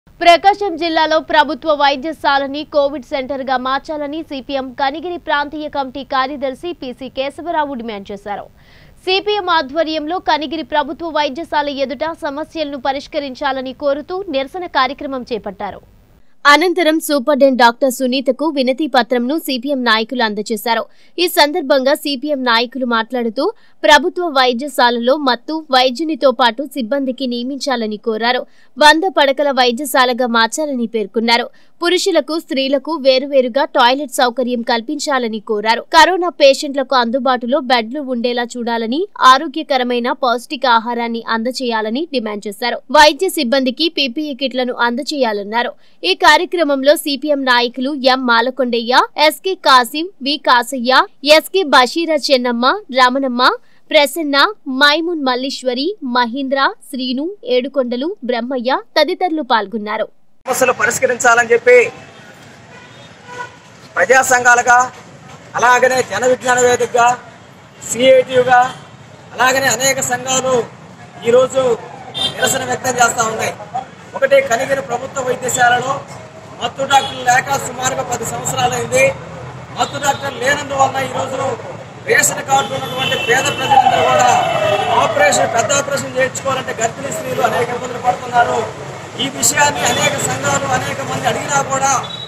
ప్రకాశం జిల్లాలో ప్రభుత్వ వైద్యశాలని Covid centre గా మార్చాలని సిపిఎం కనిగిరి ప్రాంతీయ కమిటీ కార్యదర్శి పిసి కేశవరావు డిమాండ్ చేశారు సిపిఎం ఆధ్వర్యంలో కనిగిరి ప్రభుత్వ వైద్యశాల ఎదుట సమస్యలను పరిష్కరించాలని కోరుతూ నిరసన కార్యక్రమం చేపట్టారు అనంతరం సూపరింటెండెంట్ డాక్టర్ సునీతకు వినతి పత్రంను సిపిఎం నాయకులు అందజేశారు ఈ సందర్భంగా సిపిఎం నాయకులు మాట్లాడుతూ ప్రభుత్వ వైద్యశాలలో మత్తు వైద్యునితో పాటు సిబ్బందికి నియమించాలని కోరారు వంద పడకల వైద్యశాలగా మార్చాలని పేర్కొన్నారు పురుషులకు స్త్రీలకు వేరువేరుగా టాయిలెట్ సౌకర్యం కల్పించాలని కోరారు కరోనా పేషెంట్లకు అందుబాటులో బెడ్లు ఉండేలా చూడాలని ఆరోగ్యకరమైన పౌష్టికాహారాన్ని అందజేయాలని డిమాండ్ చేశారు వైద్య సిబ్బందికి పీపీఈ కిట్లను అందజేయాలన్నారు ఈ కార్యక్రమంలో సిపిఎం నాయకులు M Malakondaiah SK Kasim V Kasaiah SK Basheera Chennamma Ramanamma Prasanna Maimun Malleswari Mahindra Srinu Edukondalu Brahmaiah తదితరులు పాల్గొన్నారు సమస్యలు పరిష్కరించాలని చెప్పి ప్రజా సంఘాలుగా అలాగనే జన విజ్ఞాన వేదికగా సిఐటియుగా అలాగనే అనేక సంఘాలు ఈరోజు నిరసన వ్యక్తం చేస్తూ ఉన్నాయి ఒకటి కనిగిరి ప్రభుత్వ వైద్యశాలలో మత్తు డాక్టర్లు లేక సుమారుగా పది సంవత్సరాలైంది మత్తు డాక్టర్లు లేనందువలన ఈరోజు రేషన్ కార్డు ఉన్నటువంటి పేద ప్రజలందరూ కూడా ఆపరేషన్ పెద్ద ఆపరేషన్ చేయించుకోవాలంటే గర్భిణీ స్త్రీలు అనేక ఇబ్బందులు పడుతున్నారు ఈ విషయాన్ని అనేక సంఘాలు అనేక మంది అడిగినా కూడా